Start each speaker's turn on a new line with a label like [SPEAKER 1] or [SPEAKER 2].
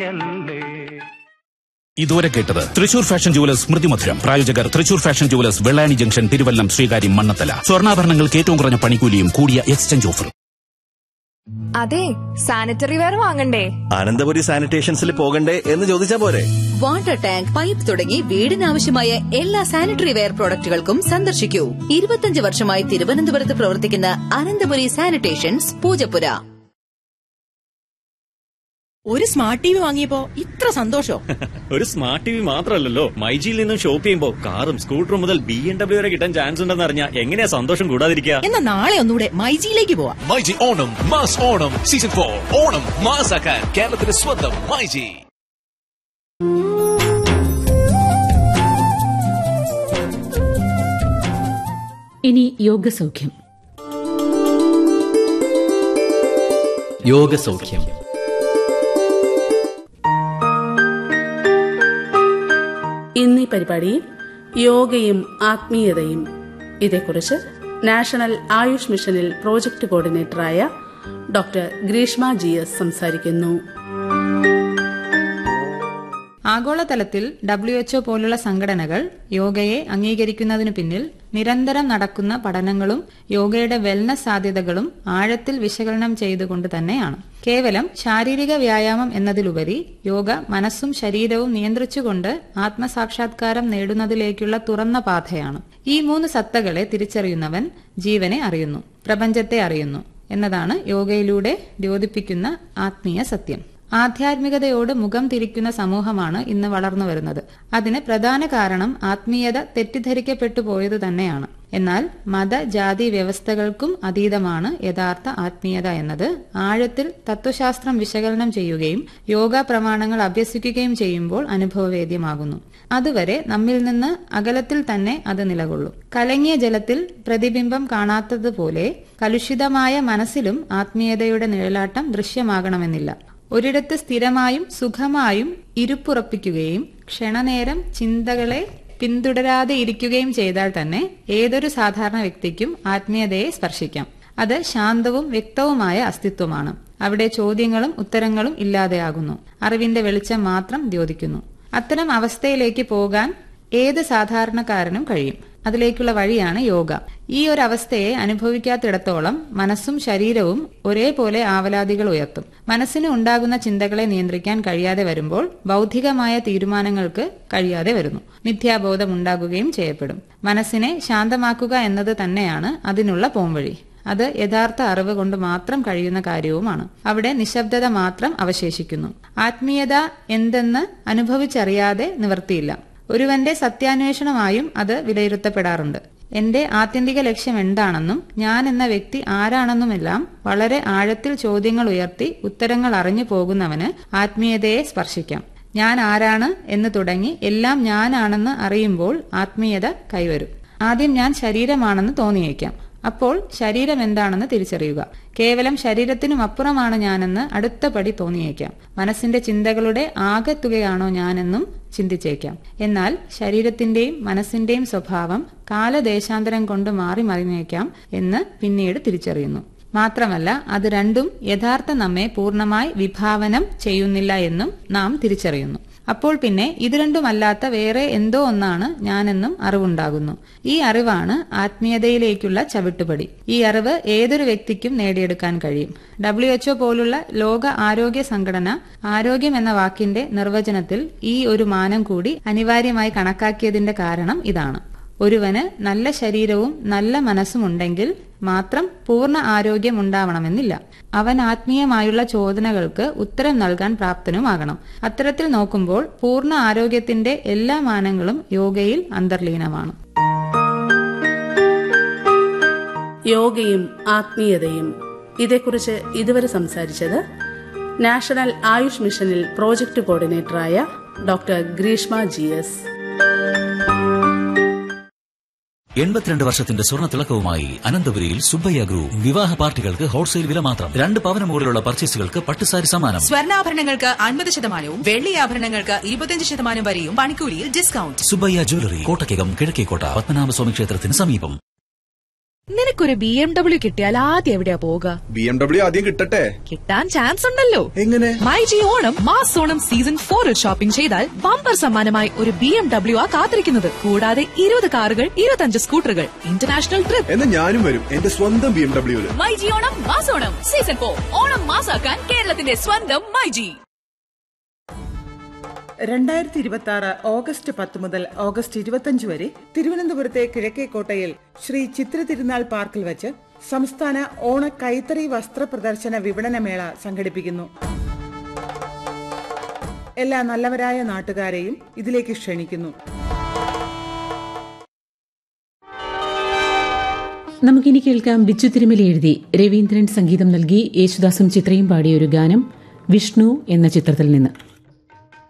[SPEAKER 1] ഇതുവരെ കേട്ടത് Thrissur fashion jewellers സ്മൃതി മധുരം പ്രായോജകർ Thrissur fashion jewellers Vellani junction Thiruvallam Sreekaryam Mannanthala സ്വർണ്ണാഭരണങ്ങൾക്ക് ഏറ്റവും കുറഞ്ഞ പണിക്കൂലിയും കൂടിയ എക്സ്ചേഞ്ച് ഓഫറും
[SPEAKER 2] അതെ സാനിറ്ററി വെയർ വാങ്ങണ്ടേ
[SPEAKER 3] അനന്തപുരി സാനിറ്റേഷൻസിൽ പോകണ്ടേ എന്ന് ചോദിച്ചാ പോരെ
[SPEAKER 4] വാട്ടർ ടാങ്ക് പൈപ്പ് തുടങ്ങി വീടിനാവശ്യമായ എല്ലാ സാനിറ്ററി വെയർ പ്രോഡക്റ്റുകൾക്കും സന്ദർശിക്കൂ ഇരുപത്തിയഞ്ച് വർഷമായി തിരുവനന്തപുരത്ത് പ്രവർത്തിക്കുന്ന അനന്തപുരി സാനിറ്റേഷൻസ് പൂജപ്പുര
[SPEAKER 5] ഒരു സ്മാർട്ട് ടി വി വാങ്ങിയപ്പോ ഇത്ര സന്തോഷോ
[SPEAKER 6] ഒരു സ്മാർട്ട് ടി വി മാത്രമല്ലല്ലോ മൈജിയിൽ നിന്നും ഷോപ്പ് ചെയ്യുമ്പോ കാറും സ്കൂട്ടറും മുതൽ ബി എം ഡബ്ല്യു വരെ കിട്ടാൻ ചാൻസ് ഉണ്ടെന്ന് അറിഞ്ഞാൽ എങ്ങനെയാ സന്തോഷം കൂടാതിരിക്കുക
[SPEAKER 5] എന്നാ നാളെ ഒന്നുകൂടെ മൈജിയിലേക്ക് പോവാം
[SPEAKER 7] myG Onam mass Onam season four Onam മാസാക്കാൻ കേരളത്തിന്റെ സ്വന്തം മൈജി
[SPEAKER 8] ഇനി യോഗസൗഖ്യം
[SPEAKER 9] യോഗസൗഖ്യം
[SPEAKER 10] ഇന്നീ പരിപാടിയിൽ യോഗയും ആത്മീയതയും ഇതേക്കുറിച്ച് നാഷണൽ ആയുഷ് മിഷനിൽ പ്രോജക്ട് കോർഡിനേറ്ററായ ഡോക്ടർ ഗ്രീഷ്മ ജി എസ് സംസാരിക്കുന്നു
[SPEAKER 11] ആഗോളതലത്തിൽ ഡബ്ല്യു എച്ച്ഒ പോലുള്ള സംഘടനകൾ യോഗയെ അംഗീകരിക്കുന്നതിനു പിന്നിൽ നിരന്തരം നടക്കുന്ന പഠനങ്ങളും യോഗയുടെ വെൽനസ് സാധ്യതകളും ആഴത്തിൽ വിശകലനം ചെയ്തുകൊണ്ട് തന്നെയാണ് കേവലം ശാരീരിക വ്യായാമം എന്നതിലുപരി യോഗ മനസ്സും ശരീരവും നിയന്ത്രിച്ചുകൊണ്ട് ആത്മസാക്ഷാത്കാരം നേടുന്നതിലേക്കുള്ള തുറന്ന പാതയാണ് ഈ മൂന്ന് സത്തകളെ തിരിച്ചറിയുന്നവൻ ജീവനെ അറിയുന്നു പ്രപഞ്ചത്തെ അറിയുന്നു എന്നതാണ് യോഗയിലൂടെ ദ്യോതിപ്പിക്കുന്ന ആത്മീയ സത്യം ആധ്യാത്മികതയോട് മുഖം തിരിക്കുന്ന സമൂഹമാണ് ഇന്ന് വളർന്നു വരുന്നത് അതിന് പ്രധാന കാരണം ആത്മീയത തെറ്റിദ്ധരിക്കപ്പെട്ടു പോയത് തന്നെയാണ് എന്നാൽ മത ജാതി വ്യവസ്ഥകൾക്കും അതീതമാണ് യഥാർത്ഥ ആത്മീയത എന്നത് ആഴത്തിൽ തത്വശാസ്ത്രം വിശകലനം ചെയ്യുകയും യോഗ പ്രമാണങ്ങൾ അഭ്യസിക്കുകയും ചെയ്യുമ്പോൾ അനുഭവവേദ്യമാകുന്നു അതുവരെ നമ്മിൽ നിന്ന് അകലത്തിൽ തന്നെ അത് നിലകൊള്ളും കലങ്ങിയ ജലത്തിൽ പ്രതിബിംബം കാണാത്തതുപോലെ കലുഷിതമായ മനസ്സിലും ആത്മീയതയുടെ നിഴലാട്ടം ദൃശ്യമാകണമെന്നില്ല ഒരിടത്ത് സ്ഥിരമായും സുഖമായും ഇരുപ്പുറപ്പിക്കുകയും ക്ഷണനേരം ചിന്തകളെ പിന്തുടരാതെ ഇരിക്കുകയും ചെയ്താൽ തന്നെ ഏതൊരു സാധാരണ വ്യക്തിക്കും ആത്മീയതയെ സ്പർശിക്കാം അത് ശാന്തവും വ്യക്തവുമായ അസ്തിത്വമാണ് അവിടെ ചോദ്യങ്ങളും ഉത്തരങ്ങളും ഇല്ലാതെയാകുന്നു അറിവിന്റെ വെളിച്ചം മാത്രം ദ്യോതിക്കുന്നു അത്തരം അവസ്ഥയിലേക്ക് പോകാൻ ഏത് സാധാരണക്കാരനും കഴിയും അതിലേക്കുള്ള വഴിയാണ് യോഗ ഈ ഒരു അവസ്ഥയെ അനുഭവിക്കാത്തിടത്തോളം മനസ്സും ശരീരവും ഒരേപോലെ ആവലാതികൾ ഉയർത്തും മനസ്സിന് ഉണ്ടാകുന്ന ചിന്തകളെ നിയന്ത്രിക്കാൻ കഴിയാതെ വരുമ്പോൾ ബൗദ്ധികമായ തീരുമാനങ്ങൾക്ക് കഴിയാതെ വരുന്നു മിഥ്യാബോധം ഉണ്ടാകുകയും ചെയ്യപ്പെടും മനസ്സിനെ ശാന്തമാക്കുക എന്നത് തന്നെയാണ് അതിനുള്ള പോംവഴി അത് യഥാർത്ഥ അറിവ് കൊണ്ട് മാത്രം കഴിയുന്ന കാര്യവുമാണ് അവിടെ നിശബ്ദത മാത്രം അവശേഷിക്കുന്നു ആത്മീയത എന്തെന്ന് അനുഭവിച്ചറിയാതെ നിവർത്തിയില്ല ഒരുവന്റെ സത്യാന്വേഷണമായും അത് വിലയിരുത്തപ്പെടാറുണ്ട് എന്റെ ആത്യന്തിക ലക്ഷ്യം എന്താണെന്നും ഞാൻ എന്ന വ്യക്തി ആരാണെന്നുമെല്ലാം വളരെ ആഴത്തിൽ ചോദ്യങ്ങൾ ഉയർത്തി ഉത്തരങ്ങൾ അറിഞ്ഞു പോകുന്നവന് ആത്മീയതയെ സ്പർശിക്കാം ഞാൻ ആരാണ് എന്ന് തുടങ്ങി എല്ലാം ഞാനാണെന്ന് അറിയുമ്പോൾ ആത്മീയത കൈവരും ആദ്യം ഞാൻ ശരീരമാണെന്ന് തോന്നിയേക്കാം അപ്പോൾ ശരീരം എന്താണെന്ന് തിരിച്ചറിയുക കേവലം ശരീരത്തിനും അപ്പുറമാണ് ഞാനെന്ന് അടുത്ത പടി തോന്നിയേക്കാം മനസ്സിന്റെ ചിന്തകളുടെ ആകെത്തുകയാണോ ഞാനെന്നും ചിന്തിച്ചേക്കാം എന്നാൽ ശരീരത്തിന്റെയും മനസ്സിന്റെയും സ്വഭാവം കാലദേശാന്തരം കൊണ്ട് മാറി മറിഞ്ഞേക്കാം എന്ന് പിന്നീട് തിരിച്ചറിയുന്നു മാത്രമല്ല അത് രണ്ടും യഥാർത്ഥ നമ്മെ പൂർണ്ണമായി വിഭാവനം ചെയ്യുന്നില്ല എന്നും നാം തിരിച്ചറിയുന്നു അപ്പോൾ പിന്നെ ഇത് രണ്ടുമല്ലാത്ത വേറെ എന്തോ ഒന്നാണ് ഞാനെന്നും അറിവുണ്ടാകുന്നു ഈ അറിവാണ് ആത്മീയതയിലേക്കുള്ള ചവിട്ടുപടി ഈ അറിവ് ഏതൊരു വ്യക്തിക്കും നേടിയെടുക്കാൻ കഴിയും ഡബ്ല്യു എച്ച്ഒ പോലുള്ള ലോക ആരോഗ്യ സംഘടന ആരോഗ്യം എന്ന വാക്കിന്റെ നിർവചനത്തിൽ ഈ ഒരു മാനം കൂടി അനിവാര്യമായി കണക്കാക്കിയതിന്റെ കാരണം ഇതാണ് ഒരുവന് നല്ല ശരീരവും നല്ല മനസ്സും ഉണ്ടെങ്കിൽ മാത്രം പൂർണ്ണ ആരോഗ്യം ഉണ്ടാവണമെന്നില്ല അവൻ ആത്മീയമായുള്ള ചോദനകൾക്ക് ഉത്തരം നൽകാൻ പ്രാപ്തനുമാകണം അത്തരത്തിൽ നോക്കുമ്പോൾ പൂർണ്ണ ആരോഗ്യത്തിന്റെ എല്ലാ മാനങ്ങളും യോഗയിൽ അന്തർലീനമാണ്
[SPEAKER 10] യോഗയും ആത്മീയതയും ഇതേക്കുറിച്ച് ഇതുവരെ സംസാരിച്ചത് നാഷണൽ ആയുഷ് മിഷനിൽ പ്രോജക്ട് കോർഡിനേറ്ററായ ഡോക്ടർ ഗ്രീഷ്മ ജി എസ്
[SPEAKER 7] എൺപത്തിരണ്ട് വർഷത്തിന്റെ സ്വർണ്ണ തിളക്കവുമായി അനന്തപുരിയിൽ സുബ്ബയ്യ ഗ്രൂപ്പ് വിവാഹ പാർട്ടികൾക്ക് ഹോൾസെയിൽ വില മാത്രം രണ്ട് പവന മുകളിലുള്ള പർച്ചേസുകൾക്ക് പട്ടുസാരി സമ്മാനം
[SPEAKER 5] സ്വർണ്ണാഭരണങ്ങൾക്ക് അൻപത് ശതമാനവും വെള്ളി ആഭരണങ്ങൾക്ക് ഇരുപത്തിയഞ്ച് ശതമാനം വരെയും പണിക്കൂലിയിൽ ഡിസ്കൗണ്ട്
[SPEAKER 7] സുബ്ബയ്യ ജ്വല്ലറി കോട്ടയ്ക്കകം കിഴക്കേക്കോട്ട പത്മനാഭസ്വാമി ക്ഷേത്രത്തിന് സമീപം
[SPEAKER 9] നിനക്കൊരു ബി എം ഡബ്ല്യു കിട്ടിയാൽ ആദ്യം എവിടെയാ പോവുക
[SPEAKER 12] ബി എം ഡബ്ല്യു ആദ്യം കിട്ടട്ടെ
[SPEAKER 9] കിട്ടാൻ ചാൻസ് ഉണ്ടല്ലോ
[SPEAKER 12] എങ്ങനെ
[SPEAKER 9] myG Onam mass Onam season ഫോറിൽ ഷോപ്പിംഗ് ചെയ്താൽ ബമ്പർ സമ്മാനമായി ഒരു ബി എം ഡബ്ല്യു ആ കാത്തിരിക്കുന്നത് കൂടാതെ ഇരുപത് കാറുകൾ ഇരുപത്തഞ്ച് സ്കൂട്ടറുകൾ ഇന്റർനാഷണൽ ട്രിപ്പ്
[SPEAKER 12] എന്നാ ഞാനും വരും എന്റെ സ്വന്തം ബി എം ഡബ്ല്യുവില്
[SPEAKER 13] മൈജി ഓണം മാസോണം സീസൺ ഫോർ ഓണം മാസാക്കാൻ കേരളത്തിന്റെ സ്വന്തം മൈജി
[SPEAKER 14] രണ്ടായിരത്തി ഇരുപത്തി ആറ് ഓഗസ്റ്റ് പത്ത് മുതൽ ഓഗസ്റ്റ് ഇരുപത്തിയഞ്ച് വരെ തിരുവനന്തപുരത്തെ കിഴക്കേക്കോട്ടയിൽ ശ്രീ ചിത്ര തിരുനാൾ പാർക്കിൽ വച്ച് സംസ്ഥാന ഓണ കൈത്തറി വസ്ത്ര പ്രദർശന വിപണനമേള സംഘടിപ്പിക്കുന്നു എല്ലാ നല്ലവരായ നാട്ടുകാരെയും ഇതിലേക്ക് ക്ഷണിക്കുന്നു
[SPEAKER 8] നമുക്കിനി കേൾക്കാം ബിച്ചു തിരുമല എഴുതി രവീന്ദ്രൻ സംഗീതം നൽകി യേശുദാസും ചിത്രയും പാടിയ ഒരു ഗാനം വിഷ്ണു എന്ന ചിത്രത്തിൽ നിന്ന്